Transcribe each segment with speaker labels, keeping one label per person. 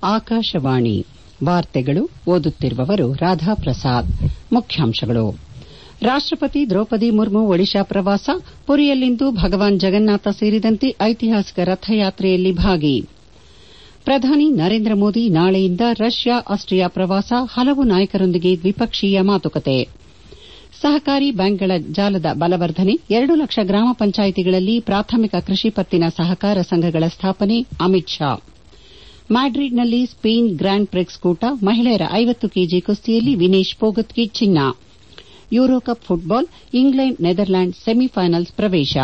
Speaker 1: ಆಕಾಶವಾಣಿ ವಾರ್ತೆಗಳು ಓದುತ್ತಿರುವವರು ರಾಧಾಪ್ರಸಾದ್ ಮುಖ್ಯಾಂಶಗಳು ರಾಷ್ಟಪತಿ ದ್ರೌಪದಿ ಮುರ್ಮು ಒಡಿಶಾ ಪ್ರವಾಸ ಪುರಿಯಲ್ಲಿಂದು ಭಗವಾನ್ ಜಗನ್ನಾಥ ಸೇರಿದಂತೆ ಐತಿಹಾಸಿಕ ರಥಯಾತ್ರೆಯಲ್ಲಿ ಭಾಗಿ ಪ್ರಧಾನಿ ನರೇಂದ್ರ ಮೋದಿ ನಾಳೆಯಿಂದ ರಷ್ಯಾ ಆಸ್ಟ್ರಿಯಾ ಪ್ರವಾಸ ಹಲವು ನಾಯಕರೊಂದಿಗೆ ದ್ವಿಪಕ್ಷೀಯ ಮಾತುಕತೆ ಸಹಕಾರಿ ಬ್ಯಾಂಕ್ಗಳ ಜಾಲದ ಬಲವರ್ಧನೆ ಎರಡು ಲಕ್ಷ ಗ್ರಾಮ ಪಂಚಾಯಿತಿಗಳಲ್ಲಿ ಪ್ರಾಥಮಿಕ ಕೃಷಿ ಪತ್ತಿನ ಸಹಕಾರ ಸಂಘಗಳ ಸ್ಥಾಪನೆ ಅಮಿತ್ ಶಾ ಮ್ಯಾಡ್ರಿಡ್ನಲ್ಲಿ ಸ್ಪೇನ್ ಗ್ರ್ಯಾಂಡ್ ಪ್ರಿಕ್ಸ್ ಕೂಟ ಮಹಿಳೆಯರ ಐವತ್ತು ಕೆಜಿ ಕುಸ್ತಿಯಲ್ಲಿ ವಿನೇಶ್ ಫೋಗತ್ಗೆ ಚಿನ್ನ Euro Cup football England Netherlands semifinals ಪ್ರವೇಶ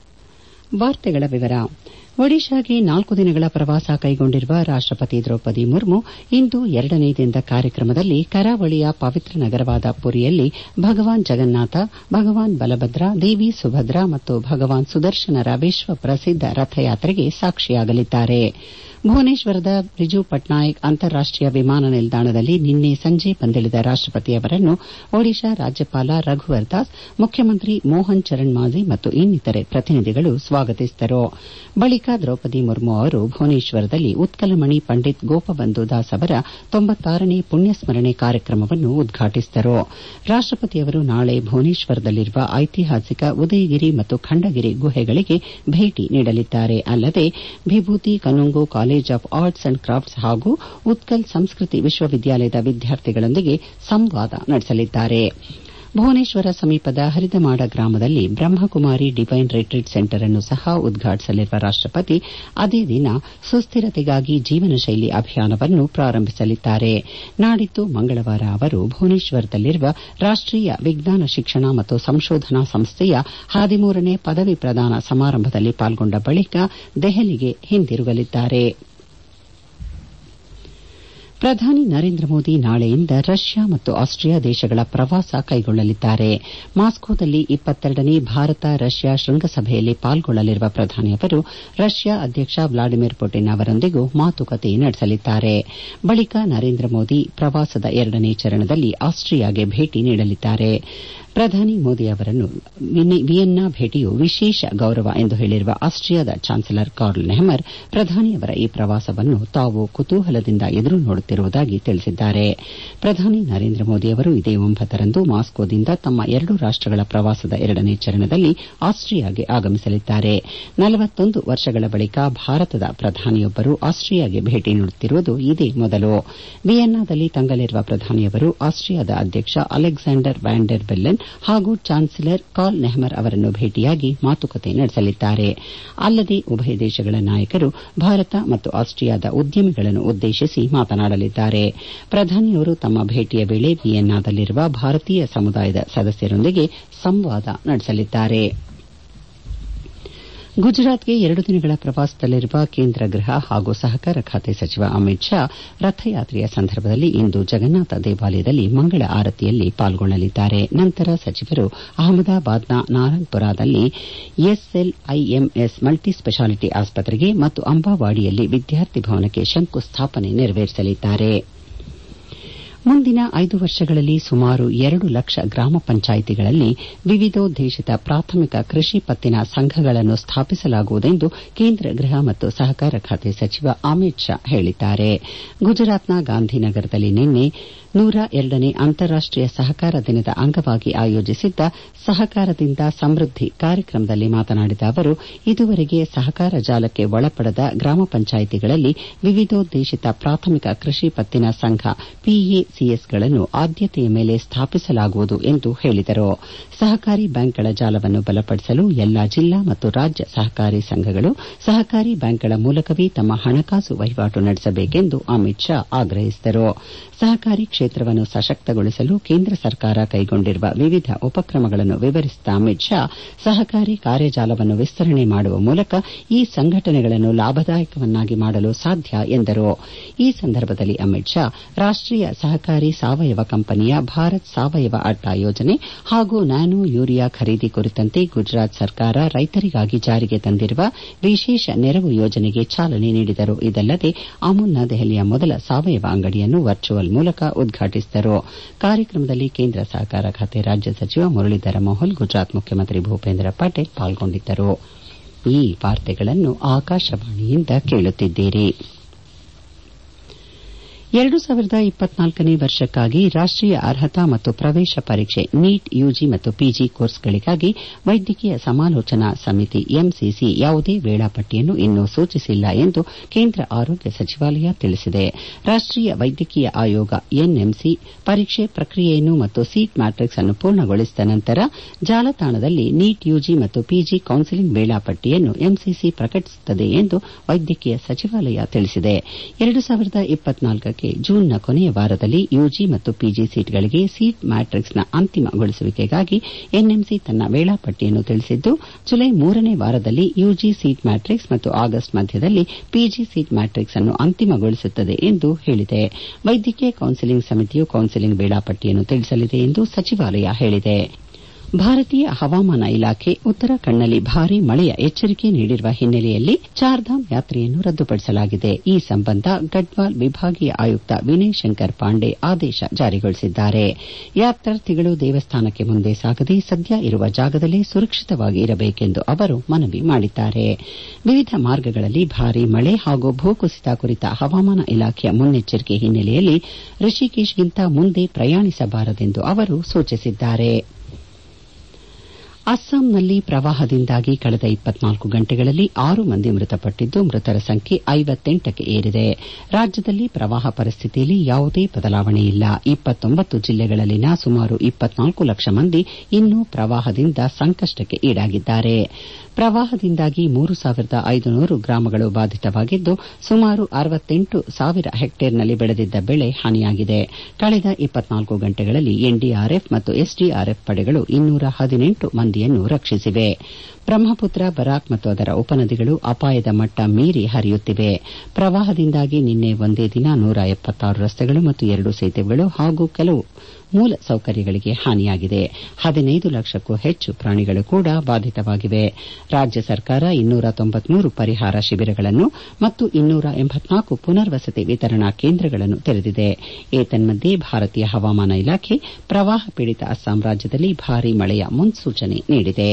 Speaker 1: ಒಡಿಶಾಗೆ ನಾಲ್ಕು ದಿನಗಳ ಪ್ರವಾಸ ಕೈಗೊಂಡಿರುವ ರಾಷ್ಟಪತಿ ದ್ರೌಪದಿ ಮುರ್ಮು ಇಂದು ಎರಡನೇ ದಿನದ ಕಾರ್ಯಕ್ರಮದಲ್ಲಿ ಕರಾವಳಿಯ ಪವಿತ್ರ ನಗರವಾದ ಪುರಿಯಲ್ಲಿ ಭಗವಾನ್ ಜಗನ್ನಾಥ ಭಗವಾನ್ ಬಲಭದ್ರ ದೇವಿ ಸುಭದ್ರಾ ಮತ್ತು ಭಗವಾನ್ ಸುದರ್ಶನರ ವಿಶ್ವ ಪ್ರಸಿದ್ದ ರಥಯಾತ್ರೆಗೆ ಸಾಕ್ಷಿಯಾಗಲಿದ್ದಾರೆ ಭುವನೇಶ್ವರದ ಬಿಜು ಪಟ್ನಾಯಕ್ ಅಂತಾರಾಷ್ಟೀಯ ವಿಮಾನ ನಿಲ್ದಾಣದಲ್ಲಿ ನಿನ್ನೆ ಸಂಜೆ ಬಂದಿಳಿದ ರಾಷ್ಟಪತಿ ಅವರನ್ನು ಒಡಿಶಾ ರಾಜ್ಯಪಾಲ ರಘುವರ್ ದಾಸ್ ಮುಖ್ಯಮಂತ್ರಿ ಮೋಹನ್ ಚರಣ್ ಮಾಝಿ ಮತ್ತು ಇನ್ನಿತರೆ ಪ್ರತಿನಿಧಿಗಳು ಸ್ವಾಗತಿಸಿದರು ಬಳಿಕ ದ್ರೌಪದಿ ಮುರ್ಮು ಅವರು ಭುವನೇಶ್ವರದಲ್ಲಿ ಉತ್ಕಲಮಣಿ ಪಂಡಿತ್ ಗೋಪಬಂಧು ದಾಸ್ ಅವರ ತೊಂಬತ್ತಾರನೇ ಪುಣ್ಯಸ್ಮರಣೆ ಕಾರ್ಯಕ್ರಮವನ್ನು ಉದ್ಘಾಟಿಸಿದರು ರಾಷ್ಟಪತಿಯವರು ನಾಳೆ ಭುವನೇಶ್ವರದಲ್ಲಿರುವ ಐತಿಹಾಸಿಕ ಉದಯಗಿರಿ ಮತ್ತು ಖಂಡಗಿರಿ ಗುಹೆಗಳಿಗೆ ಭೇಟಿ ನೀಡಲಿದ್ದಾರೆ ಅಲ್ಲದೆ Vibhuti Kanungo college of arts and crafts ಹಾಗೂ ಉತ್ಕಲ್ ಸಂಸ್ಕೃತಿ ವಿಶ್ವವಿದ್ಯಾಲಯದ ವಿದ್ಯಾರ್ಥಿಗಳೊಂದಿಗೆ ಸಂವಾದ ನಡೆಸಲಿದ್ದಾರೆ ಭುವನೇಶ್ವರ ಸಮೀಪದ ಹರಿದಮಾಡ ಗ್ರಾಮದಲ್ಲಿ ಬ್ರಹ್ಮಕುಮಾರಿ ಡಿವೈನ್ ರಿಟ್ರೀಟ್ ಸೆಂಟರ್ ಅನ್ನು ಸಹ ಉದ್ಘಾಟಿಸಲಿರುವ ರಾಷ್ಟಪತಿ ಅದೇ ದಿನ ಸುಸ್ದಿರತೆಗಾಗಿ ಜೀವನ ಶೈಲಿ ಅಭಿಯಾನವನ್ನು ಪ್ರಾರಂಭಿಸಲಿದ್ದಾರೆ ನಾಡಿದ್ದು ಮಂಗಳವಾರ ಅವರು ಭುವನೇಶ್ವರದಲ್ಲಿರುವ ರಾಷ್ಟೀಯ ವಿಜ್ಞಾನ ಶಿಕ್ಷಣ ಮತ್ತು ಸಂಶೋಧನಾ ಸಂಸ್ಥೆಯ ಹದಿಮೂರನೇ ಪದವಿ ಪ್ರದಾನ ಸಮಾರಂಭದಲ್ಲಿ ಪಾಲ್ಗೊಂಡ ಬಳಿಕ ದೆಹಲಿಗೆ ಹಿಂದಿರುಗಲಿದ್ದಾರೆ ಪ್ರಧಾನಿ ನರೇಂದ್ರ ಮೋದಿ ನಾಳೆಯಿಂದ ರಷ್ಯಾ ಮತ್ತು ಆಸ್ಟ್ರಿಯಾ ದೇಶಗಳ ಪ್ರವಾಸ ಕೈಗೊಳ್ಳಲಿದ್ದಾರೆ ಮಾಸ್ಕೋದಲ್ಲಿ ಇಪ್ಪತ್ತೆರಡನೇ ಭಾರತ ರಷ್ಯಾ ಶೃಂಗಸಭೆಯಲ್ಲಿ ಪಾಲ್ಗೊಳ್ಳಲಿರುವ ಪ್ರಧಾನಿ ಅವರು ರಷ್ಯಾ ಅಧ್ಯಕ್ಷ ವ್ಲಾಡಿಮಿರ್ ಪುಟಿನ್ ಅವರೊಂದಿಗೂ ಮಾತುಕತೆ ನಡೆಸಲಿದ್ದಾರೆ ಬಳಿಕ ನರೇಂದ್ರ ಮೋದಿ ಪ್ರವಾಸದ ಎರಡನೇ ಚರಣದಲ್ಲಿ ಆಸ್ಟ್ರಿಯಾಗೆ ಭೇಟಿ ನೀಡಲಿದ್ದಾರೆ ಪ್ರಧಾನಿ ಮೋದಿ ಅವರನ್ನು ವಿಯೆನ್ನಾ ಭೇಟಿಯು ವಿಶೇಷ ಗೌರವ ಎಂದು ಹೇಳಿರುವ ಆಸ್ಟ್ರಿಯಾದ ಚಾನ್ಸಲರ್ ಕಾರ್ಲ್ ನೆಹಮರ್ ಪ್ರಧಾನಿಯವರ ಈ ಪ್ರವಾಸವನ್ನು ತಾವು ಕುತೂಹಲದಿಂದ ಎದುರು ನೋಡುತ್ತಿರುವುದಾಗಿ ತಿಳಿಸಿದ್ದಾರೆ ಪ್ರಧಾನಿ ನರೇಂದ್ರ ಮೋದಿ ಅವರು ಇದೇ ಒಂಬತ್ತರಂದು ಮಾಸ್ಕೋದಿಂದ ತಮ್ಮ ಎರಡು ರಾಷ್ಟಗಳ ಪ್ರವಾಸದ ಎರಡನೇ ಚರಣದಲ್ಲಿ ಆಸ್ಟ್ರಿಯಾಗೆ ಆಗಮಿಸಲಿದ್ದಾರೆ ನಲವತ್ತೊಂದು ವರ್ಷಗಳ ಬಳಿಕ ಭಾರತದ ಪ್ರಧಾನಿಯೊಬ್ಬರು ಆಸ್ಟ್ರಿಯಾಗೆ ಭೇಟಿ ನೀಡುತ್ತಿರುವುದು ಇದೇ ಮೊದಲು ವಿಯೆನ್ನಾದಲ್ಲಿ ತಂಗಲಿರುವ ಪ್ರಧಾನಿಯವರು ಆಸ್ಟ್ರಿಯಾದ ಅಧ್ಯಕ್ಷ ಅಲೆಕ್ಸಾಂಡರ್ ವ್ಯಾನ್ ಡೆರ್ ಬೆಲ್ಲೆನ್ ಹಾಗೂ ಚಾನ್ಸಲರ್ ಕಾರ್ಲ್ ನೆಹಮರ್ ಅವರನ್ನು ಭೇಟಿಯಾಗಿ ಮಾತುಕತೆ ನಡೆಸಲಿದ್ದಾರೆ ಅಲ್ಲದೆ ಉಭಯ ದೇಶಗಳ ನಾಯಕರು ಭಾರತ ಮತ್ತು ಆಸ್ಟ್ರಿಯಾದ ಉದ್ಯಮಿಗಳನ್ನು ಉದ್ದೇಶಿಸಿ ಮಾತನಾಡಲಿದ್ದಾರೆ ಪ್ರಧಾನಿಯವರು ತಮ್ಮ ಭೇಟಿಯ ವೇಳೆ ವಿಯೆನ್ನಾದಲ್ಲಿರುವ ಭಾರತೀಯ ಸಮುದಾಯದ ಸದಸ್ಯರೊಂದಿಗೆ ಸಂವಾದ ನಡೆಸಲಿದ್ದಾರೆ ಗುಜರಾತ್ಗೆ ಎರಡು ದಿನಗಳ ಪ್ರವಾಸದಲ್ಲಿರುವ ಕೇಂದ್ರ ಗೃಹ ಹಾಗೂ ಸಹಕಾರ ಖಾತೆ ಸಚಿವ ಅಮಿತ್ ಶಾ ರಥಯಾತ್ರೆಯ ಸಂದರ್ಭದಲ್ಲಿ ಇಂದು ಜಗನ್ನಾಥ ದೇವಾಲಯದಲ್ಲಿ ಮಂಗಳ ಆರತಿಯಲ್ಲಿ ಪಾಲ್ಗೊಳ್ಳಲಿದ್ದಾರೆ ನಂತರ ಸಚಿವರು ಅಹಮದಾಬಾದ್ನ ನಾರಾನ್ಪುರದಲ್ಲಿ ಎಸ್ಎಲ್ಐಎಂಎಸ್ ಮಲ್ಟಿ ಸ್ಪೆಷಾಲಿಟಿ ಆಸ್ಪತ್ರೆಗೆ ಮತ್ತು ಅಂಬಾವಾಡಿಯಲ್ಲಿ ವಿದ್ಯಾರ್ಥಿ ಭವನಕ್ಕೆ ಶಂಕುಸ್ಥಾಪನೆ ನೆರವೇರಿಸಲಿದ್ದಾರೆ ಮುಂದಿನ ಐದು ವರ್ಷಗಳಲ್ಲಿ ಸುಮಾರು ಎರಡು ಲಕ್ಷ ಗ್ರಾಮ ಪಂಚಾಯಿತಿಗಳಲ್ಲಿ ವಿವಿಧೋದ್ದೇಶಿತ ಪ್ರಾಥಮಿಕ ಕೃಷಿ ಪತ್ತಿನ ಸಂಘಗಳನ್ನು ಸ್ಥಾಪಿಸಲಾಗುವುದೆಂದು ಕೇಂದ್ರ ಗೃಹ ಮತ್ತು ಸಹಕಾರ ಖಾತೆ ಸಚಿವ ಅಮಿತ್ ಶಾ ಹೇಳಿದ್ದಾರೆ ಗುಜರಾತ್ನ ಗಾಂಧಿನಗರದಲ್ಲಿ ನಿನ್ನೆ ನೂರ ಎರಡನೇ ಅಂತಾರಾಷ್ಟೀಯ ಸಹಕಾರ ದಿನದ ಅಂಗವಾಗಿ ಆಯೋಜಿಸಿದ್ದ ಸಹಕಾರದಿಂದ ಸಮೃದ್ಧಿ ಕಾರ್ಯಕ್ರಮದಲ್ಲಿ ಮಾತನಾಡಿದ ಅವರು ಇದುವರೆಗೆ ಸಹಕಾರ ಜಾಲಕ್ಕೆ ಒಳಪಡದ ಗ್ರಾಮ ಪಂಚಾಯಿತಿಗಳಲ್ಲಿ ವಿವಿಧೋದ್ದೇಶಿತ ಪ್ರಾಥಮಿಕ ಕೃಷಿ ಪತ್ತಿನ ಸಂಘ ಪಿಎಸಿಎಸ್ಗಳನ್ನು ಆದ್ಯತೆಯ ಮೇಲೆ ಸ್ಥಾಪಿಸಲಾಗುವುದು ಎಂದು ಹೇಳಿದರು ಸಹಕಾರಿ ಬ್ಯಾಂಕ್ಗಳ ಜಾಲವನ್ನು ಬಲಪಡಿಸಲು ಎಲ್ಲಾ ಜಿಲ್ಲಾ ಮತ್ತು ರಾಜ್ಯ ಸಹಕಾರಿ ಸಂಘಗಳು ಸಹಕಾರಿ ಬ್ಯಾಂಕ್ಗಳ ಮೂಲಕವೇ ತಮ್ಮ ಹಣಕಾಸು ವಹಿವಾಟು ನಡೆಸಬೇಕೆಂದು ಅಮಿತ್ ಶಾ ಆಗ್ರಹಿಸಿದರು ಸಹಕಾರಿ ಕ್ಷೇತ್ರವನ್ನು ಸಶಕ್ತಗೊಳಿಸಲು ಕೇಂದ್ರ ಸರ್ಕಾರ ಕೈಗೊಂಡಿರುವ ವಿವಿಧ ಉಪಕ್ರಮಗಳನ್ನು ವಿವರಿಸಿದ ಅಮಿತ್ ಶಾ ಸಹಕಾರಿ ಕಾರ್ಯಜಾಲವನ್ನು ವಿಸ್ತರಣೆ ಮಾಡುವ ಮೂಲಕ ಈ ಸಂಘಟನೆಗಳನ್ನು ಲಾಭದಾಯಕವನ್ನಾಗಿ ಮಾಡಲು ಸಾಧ್ಯ ಎಂದರು ಈ ಸಂದರ್ಭದಲ್ಲಿ ಅಮಿತ್ ಶಾ ರಾಷ್ಟೀಯ ಸಹಕಾರಿ ಸಾವಯವ ಕಂಪನಿಯ ಭಾರತ್ ಸಾವಯವ ಅಡ್ಡಾ ಯೋಜನೆ ಹಾಗೂ ನ್ಯಾನೋ ಯೂರಿಯಾ ಖರೀದಿ ಕುರಿತಂತೆ ಗುಜರಾತ್ ಸರ್ಕಾರ ರೈತರಿಗಾಗಿ ಜಾರಿಗೆ ತಂದಿರುವ ವಿಶೇಷ ನೆರವು ಯೋಜನೆಗೆ ಚಾಲನೆ ನೀಡಿದರು ಇದಲ್ಲದೆ ಅಮೂಲ್ನ ದೆಹಲಿಯ ಮೊದಲ ಸಾವಯವ ಅಂಗಡಿಯನ್ನು ವರ್ಚುವಲ್ ಮೂಲಕ ಉದ್ಘಾಟಿಸಿದರು ಕಾರ್ಯಕ್ರಮದಲ್ಲಿ ಕೇಂದ್ರ ಸಹಕಾರ ಖಾತೆ ರಾಜ್ಯ ಸಚಿವ ಮುರಳೀಧರ ಮೋಹಲ್ ಗುಜರಾತ್ ಮುಖ್ಯಮಂತ್ರಿ ಭೂಪೇಂದ್ರ ಪಟೇಲ್ ಪಾಲ್ಗೊಂಡಿದ್ದರು ಈ ವಾರ್ತೆಗಳನ್ನು ಆಕಾಶವಾಣಿಯಿಂದ ಕೇಳುತ್ತಿದ್ದೀರಿ ಎರಡು ಸಾವಿರದ ಇಪ್ಪತ್ನಾಲ್ಕನೇ ವರ್ಷಕ್ಕಾಗಿ ರಾಷ್ಟೀಯ ಅರ್ಹತಾ ಮತ್ತು ಪ್ರವೇಶ ಪರೀಕ್ಷೆ ನೀಟ್ ಯುಜಿ ಮತ್ತು ಪಿಜಿ ಕೋರ್ಸ್ಗಳಿಗಾಗಿ ವೈದ್ಯಕೀಯ ಸಮಾಲೋಚನಾ ಸಮಿತಿ ಎಂಸಿಸಿ ಯಾವುದೇ ವೇಳಾಪಟ್ಟಿಯನ್ನು ಇನ್ನೂ ಸೂಚಿಸಿಲ್ಲ ಎಂದು ಕೇಂದ್ರ ಆರೋಗ್ಯ ಸಚಿವಾಲಯ ತಿಳಿಸಿದೆ ರಾಷ್ಟೀಯ ವೈದ್ಯಕೀಯ ಆಯೋಗ ಎನ್ಎಂಸಿ ಪರೀಕ್ಷೆ ಪ್ರಕ್ರಿಯೆಯನ್ನು ಮತ್ತು ಸೀಟ್ ಮ್ಯಾಟ್ರಿಕ್ಸ್ ಅನ್ನು ಪೂರ್ಣಗೊಳಿಸಿದ ನಂತರ ಜಾಲತಾಣದಲ್ಲಿ ನೀಟ್ ಯುಜಿ ಮತ್ತು ಪಿಜಿ ಕೌನ್ಸೆಲಿಂಗ್ ವೇಳಾಪಟ್ಟಿಯನ್ನು ಎಂಸಿಸಿ ಪ್ರಕಟಿಸುತ್ತದೆ ಎಂದು ವೈದ್ಯಕೀಯ ಸಚಿವಾಲಯ ತಿಳಿಸಿದೆ ಎರಡು ಸಾವಿರದ ಇಪ್ಪತ್ನಾಲ್ಕಕ್ಕೆ ಜೂನ್ನ ಕೊನೆಯ ವಾರದಲ್ಲಿ ಯುಜಿ ಮತ್ತು ಪಿಜಿ ಸೀಟ್ಗಳಿಗೆ ಸೀಟ್ ಮ್ಯಾಟ್ರಿಕ್ಸ್ನ ಅಂತಿಮಗೊಳಿಸುವಿಕೆಗಾಗಿ ಎನ್ಎಂಸಿ ತನ್ನ ವೇಳಾಪಟ್ಟಿಯನ್ನು ತಿಳಿಸಿದ್ದು ಜುಲೈ ಮೂರನೇ ವಾರದಲ್ಲಿ ಯುಜಿ ಸೀಟ್ ಮ್ಯಾಟ್ರಿಕ್ಸ್ ಮತ್ತು ಆಗಸ್ಟ್ ಮಧ್ಯದಲ್ಲಿ ಪಿಜಿ ಸೀಟ್ ಮ್ಯಾಟ್ರಿಕ್ಸ್ ಅನ್ನು ಅಂತಿಮಗೊಳಿಸುತ್ತದೆ ಎಂದು ಹೇಳಿದೆ ವೈದ್ಯಕೀಯ ಕೌನ್ಸೆಲಿಂಗ್ ಸಮಿತಿಯು ಕೌನ್ಸೆಲಿಂಗ್ ವೇಳಾಪಟ್ಟಿಯನ್ನು ತಿಳಿಸಲಿದೆ ಎಂದು ಸಚಿವಾಲಯ ಹೇಳಿದೆ ಭಾರತೀಯ ಹವಾಮಾನ ಇಲಾಖೆ ಉತ್ತರಾಖಂಡ್ನಲ್ಲಿ ಭಾರೀ ಮಳೆಯ ಎಚ್ಚರಿಕೆ ನೀಡಿರುವ ಹಿನ್ನೆಲೆಯಲ್ಲಿ ಚಾರ್ಧಾಮ್ ಯಾತ್ರೆಯನ್ನು ರದ್ದುಪಡಿಸಲಾಗಿದೆ ಈ ಸಂಬಂಧ ಗಡ್ವಾಲ್ ವಿಭಾಗೀಯ ಆಯುಕ್ತ ವಿನಯ್ ಶಂಕರ್ ಪಾಂಡೆ ಆದೇಶ ಜಾರಿಗೊಳಿಸಿದ್ದಾರೆ ಯಾತ್ರಾರ್ಥಿಗಳು ದೇವಸ್ಥಾನಕ್ಕೆ ಮುಂದೆ ಸಾಗದೆ ಸದ್ಯ ಇರುವ ಜಾಗದಲ್ಲೇ ಸುರಕ್ಷಿತವಾಗಿ ಇರಬೇಕೆಂದು ಅವರು ಮನವಿ ಮಾಡಿದ್ದಾರೆ ವಿವಿಧ ಮಾರ್ಗಗಳಲ್ಲಿ ಭಾರೀ ಮಳೆ ಹಾಗೂ ಭೂಕುಸಿತ ಕುರಿತ ಹವಾಮಾನ ಇಲಾಖೆಯ ಮುನ್ನೆಚ್ಚರಿಕೆ ಹಿನ್ನೆಲೆಯಲ್ಲಿ ರಿಷಿಕೇಶ್ಗಿಂತ ಮುಂದೆ ಪ್ರಯಾಣಿಸಬಾರದೆಂದು ಅವರು ಸೂಚಿಸಿದ್ದಾರೆ ಅಸ್ಸಾಂನಲ್ಲಿ ಪ್ರವಾಹದಿಂದಾಗಿ ಕಳೆದ ಇಪ್ಪತ್ನಾಲ್ಕು ಗಂಟೆಗಳಲ್ಲಿ ಆರು ಮಂದಿ ಮೃತಪಟ್ಟಿದ್ದು ಮೃತರ ಸಂಖ್ಯೆ ಐವತ್ತೆಂಟಕ್ಕೆ ಏರಿದೆ ರಾಜ್ಯದಲ್ಲಿ ಪ್ರವಾಹ ಪರಿಸ್ಥಿತಿಯಲ್ಲಿ ಯಾವುದೇ ಬದಲಾವಣೆಯಿಲ್ಲ ಇಪ್ಪತ್ತೊಂಬತ್ತು ಜಿಲ್ಲೆಗಳಲ್ಲಿನ ಸುಮಾರು ಇಪ್ಪತ್ನಾಲ್ಕು ಲಕ್ಷ ಮಂದಿ ಇನ್ನೂ ಪ್ರವಾಹದಿಂದ ಸಂಕಷ್ಟಕ್ಕೆ ಈಡಾಗಿದ್ದಾರೆ ಪ್ರವಾಹದಿಂದಾಗಿ ಮೂರು ಸಾವಿರದ ಐದುನೂರು ಗ್ರಾಮಗಳು ಬಾಧಿತವಾಗಿದ್ದು ಸುಮಾರು ಅರವತ್ತೆಂಟು ಸಾವಿರ ಹೆಕ್ಟೇರ್ನಲ್ಲಿ ಬೆಳೆದಿದ್ದ ಬೆಳೆ ಹಾನಿಯಾಗಿದೆ ಕಳೆದ ಇಪ್ಪತ್ನಾಲ್ಕು ಗಂಟೆಗಳಲ್ಲಿ ಎನ್ಡಿಆರ್ಎಫ್ ಮತ್ತು ಎಸ್ಡಿಆರ್ಎಫ್ ಪಡೆಗಳು ಇನ್ನೂರ ಹದಿನೆಂಟು ಮಂದಿಯನ್ನು ರಕ್ಷಿಸಿವೆ ಬ್ರಹ್ಮಪುತ್ರ ಬರಾಕ್ ಮತ್ತು ಅದರ ಉಪನದಿಗಳು ಅಪಾಯದ ಮಟ್ಟ ಮೀರಿ ಹರಿಯುತ್ತಿವೆ ಪ್ರವಾಹದಿಂದಾಗಿ ನಿನ್ನೆ ಒಂದೇ ದಿನ ನೂರ ಎಪ್ಪತ್ತಾರು ರಸ್ತೆಗಳು ಮತ್ತು ಎರಡು ಸೇತುವೆಗಳು ಹಾಗೂ ಕೆಲವು ಮೂಲ ಸೌಕರ್ಯಗಳಿಗೆ ಹಾನಿಯಾಗಿದೆ ಹದಿನೈದು ಲಕ್ಷಕ್ಕೂ ಹೆಚ್ಚು ಪ್ರಾಣಿಗಳು ಕೂಡ ಬಾಧಿತವಾಗಿವೆ ರಾಜ್ಯ ಸರ್ಕಾರ ಇನ್ನೂರ ತೊಂಬತ್ಮೂರು ಪರಿಹಾರ ಶಿಬಿರಗಳನ್ನು ಮತ್ತು ಇನ್ನೂರ ಎಂಬತ್ನಾಲ್ಕು ಪುನರ್ವಸತಿ ವಿತರಣಾ ಕೇಂದ್ರಗಳನ್ನು ತೆರೆದಿದೆ ಏತನ್ಮಧ್ಯೆ ಭಾರತೀಯ ಹವಾಮಾನ ಇಲಾಖೆ ಪ್ರವಾಹ ಪೀಡಿತ ಅಸ್ಸಾಂ ರಾಜ್ಯದಲ್ಲಿ ಭಾರೀ ಮಳೆಯ ಮುನ್ಸೂಚನೆ ನೀಡಿದೆ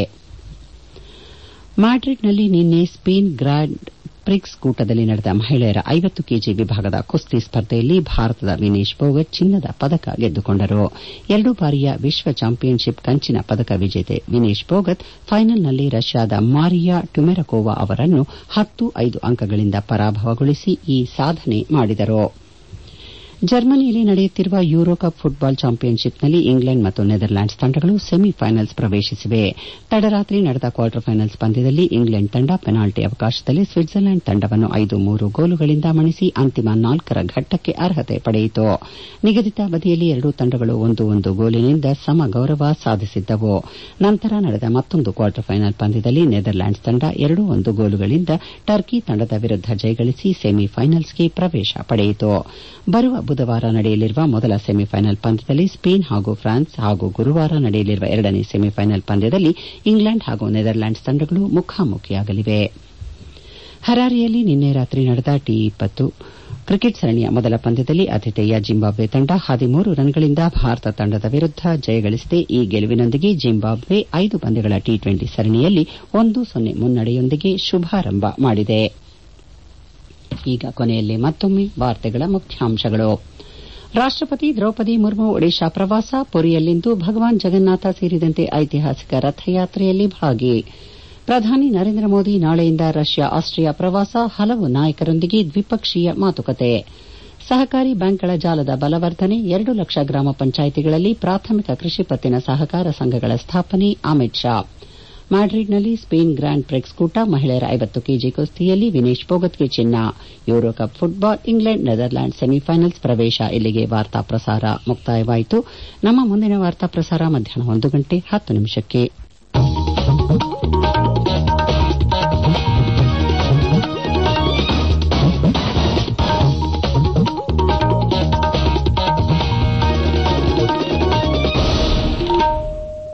Speaker 1: ಮ್ಯಾಡ್ರಿಡ್ನಲ್ಲಿ ನಿನ್ನೆ ಸ್ಪೇನ್ ಗ್ರಾಂಡ್ ಪ್ರಿಕ್ಸ್ ಕೂಟದಲ್ಲಿ ನಡೆದ ಮಹಿಳೆಯರ ಐವತ್ತು ಕೆಜಿ ವಿಭಾಗದ ಕುಸ್ತಿ ಸ್ಪರ್ಧೆಯಲ್ಲಿ ಭಾರತದ ವಿನೇಶ್ ಪೋಗಟ್ ಚಿನ್ನದ ಪದಕ ಗೆದ್ದುಕೊಂಡರು ಎರಡು ಬಾರಿಯ ವಿಶ್ವ ಚಾಂಪಿಯನ್ಶಿಪ್ ಕಂಚಿನ ಪದಕ ವಿಜೇತೆ ವಿನೇಶ್ ಪೋಗತ್ ಫೈನಲ್ನಲ್ಲಿ ರಷ್ಯಾದ ಮಾರಿಯಾ ಟ್ಯುಮೆರಕೋವಾ ಅವರನ್ನು ಹತ್ತು ಐದು ಅಂಕಗಳಿಂದ ಪರಾಭವಗೊಳಿಸಿ ಈ ಸಾಧನೆ ಮಾಡಿದರು ಜರ್ಮನಿಯಲ್ಲಿ ನಡೆಯುತ್ತಿರುವ ಯೂರೋ ಕಪ್ ಫುಟ್ಬಾಲ್ ಚಾಂಪಿಯನ್ಶಿಪ್ನಲ್ಲಿ ಇಂಗ್ಲೆಂಡ್ ಮತ್ತು ನೆದರ್ಲ್ಯಾಂಡ್ಸ್ ತಂಡಗಳು ಸೆಮಿಫೈನಲ್ಸ್ ಪ್ರವೇಶಿಸಿವೆ ತಡರಾತ್ರಿ ನಡೆದ ಕ್ವಾರ್ಟರ್ ಫೈನಲ್ಸ್ ಪಂದ್ಯದಲ್ಲಿ ಇಂಗ್ಲೆಂಡ್ ತಂಡ ಪೆನಾಲ್ಟಿ ಅವಕಾಶದಲ್ಲಿ ಸ್ವಿಟ್ಜರ್ಲೆಂಡ್ ತಂಡವನ್ನು ಐದು ಮೂರು ಗೋಲುಗಳಿಂದ ಮಣಿಸಿ ಅಂತಿಮ ನಾಲ್ಕರ ಘಟ್ಟಕ್ಕೆ ಅರ್ಹತೆ ಪಡೆಯಿತು ನಿಗದಿತ ಅವಧಿಯಲ್ಲಿ ಎರಡೂ ತಂಡಗಳು ಒಂದು ಒಂದು ಗೋಲಿನಿಂದ ಸಮ ಗೌರವ ಸಾಧಿಸಿದ್ದವು ನಂತರ ನಡೆದ ಮತ್ತೊಂದು ಕ್ವಾರ್ಟರ್ ಫೈನಲ್ ಪಂದ್ಯದಲ್ಲಿ ನೆದರ್ಲ್ಯಾಂಡ್ಸ್ ತಂಡ ಎರಡೂ ಒಂದು ಗೋಲುಗಳಿಂದ ಟರ್ಕಿ ತಂಡದ ವಿರುದ್ದ ಜಯಗಳಿಸಿ ಸೆಮಿಫೈನಲ್ಸ್ಗೆ ಪ್ರವೇಶ ಪಡೆಯಿತು ಬರುವ ಬುಧವಾರ ನಡೆಯಲಿರುವ ಮೊದಲ ಸೆಮಿಫೈನಲ್ ಪಂದ್ಯದಲ್ಲಿ ಸ್ಪೇನ್ ಹಾಗೂ ಫ್ರಾನ್ಸ್ ಹಾಗೂ ಗುರುವಾರ ನಡೆಯಲಿರುವ ಎರಡನೇ ಸೆಮಿಫೈನಲ್ ಪಂದ್ಯದಲ್ಲಿ ಇಂಗ್ಲೆಂಡ್ ಹಾಗೂ ನೆದರ್ಲ್ಯಾಂಡ್ಸ್ ತಂಡಗಳು ಮುಖಾಮುಖಿಯಾಗಲಿವೆ ಹರಾರಿಯಲ್ಲಿ ನಿನ್ನೆ ರಾತ್ರಿ ನಡೆದ ಟಿ ಇಪ್ಪತ್ತು ಕ್ರಿಕೆಟ್ ಸರಣಿಯ ಮೊದಲ ಪಂದ್ಯದಲ್ಲಿ ಆತಿಥೇಯ ಜಿಂಬಾಬ್ವೆ ತಂಡ ಹದಿಮೂರು ರನ್ಗಳಿಂದ ಭಾರತ ತಂಡದ ವಿರುದ್ದ ಜಯಗಳಿಸಿದೆ ಈ ಗೆಲುವಿನೊಂದಿಗೆ ಜಿಂಬಾಬ್ವೆ ಐದು ಪಂದ್ಯಗಳ ಟಿ ಟ್ವೆಂಟಿ ಸರಣಿಯಲ್ಲಿ ಒಂದು ಸೊನ್ನೆ ಮುನ್ನಡೆಯೊಂದಿಗೆ ಶುಭಾರಂಭ ಮಾಡಿದೆ ಈಗ ಕೊನೆಯಲ್ಲಿ ಮತ್ತೊಮ್ಮೆ ವಾರ್ತೆಗಳ ಮುಖ್ಯಾಂಶಗಳು ರಾಷ್ಟಪತಿ ದ್ರೌಪದಿ ಮುರ್ಮು ಒಡಿಶಾ ಪ್ರವಾಸ ಪುರಿಯಲ್ಲಿಂದು ಭಗವಾನ್ ಜಗನ್ನಾಥ ಸೇರಿದಂತೆ ಐತಿಹಾಸಿಕ ರಥಯಾತ್ರೆಯಲ್ಲಿ ಭಾಗಿ ಪ್ರಧಾನಿ ನರೇಂದ್ರ ಮೋದಿ ನಾಳೆಯಿಂದ ರಷ್ಯಾ ಆಸ್ಟ್ರಿಯಾ ಪ್ರವಾಸ ಹಲವು ನಾಯಕರೊಂದಿಗೆ ದ್ವಿಪಕ್ಷೀಯ ಮಾತುಕತೆ ಸಹಕಾರಿ ಬ್ಯಾಂಕ್ಗಳ ಜಾಲದ ಬಲವರ್ಧನೆ ಎರಡು ಲಕ್ಷ ಗ್ರಾಮ ಪಂಚಾಯಿತಿಗಳಲ್ಲಿ ಪ್ರಾಥಮಿಕ ಕೃಷಿ ಪತ್ತಿನ ಸಹಕಾರ ಸಂಘಗಳ ಸ್ಥಾಪನೆ ಅಮಿತ್ ಶಾ ಮ್ಯಾಡ್ರಿಡ್ನಲ್ಲಿ ಸ್ಪೇನ್ ಗ್ರ್ಯಾಂಡ್ ಪ್ರಿಕ್ಸ್ ಕೂಟ ಮಹಿಳೆಯರ ಐವತ್ತು ಕೆಜಿ ಕುಸ್ತಿಯಲ್ಲಿ ವಿನೇಶ್ ಪೋಗತ್ಗೆ ಚಿನ್ನ Euro Cup football England Netherland semifinals ಪ್ರವೇಶ ಇಲ್ಲಿಗೆ ವಾರ್ತಾ ಪ್ರಸಾರ ಮುಕ್ತಾಯವಾಯಿತು ನಮ್ಮ ಮುಂದಿನ ವಾರ್ತಾ ಪ್ರಸಾರ ಮಧ್ಯಾಹ್ನ ಒಂದು ಗಂಟೆ ಹತ್ತು ನಿಮಿಷಕ್ಕೆ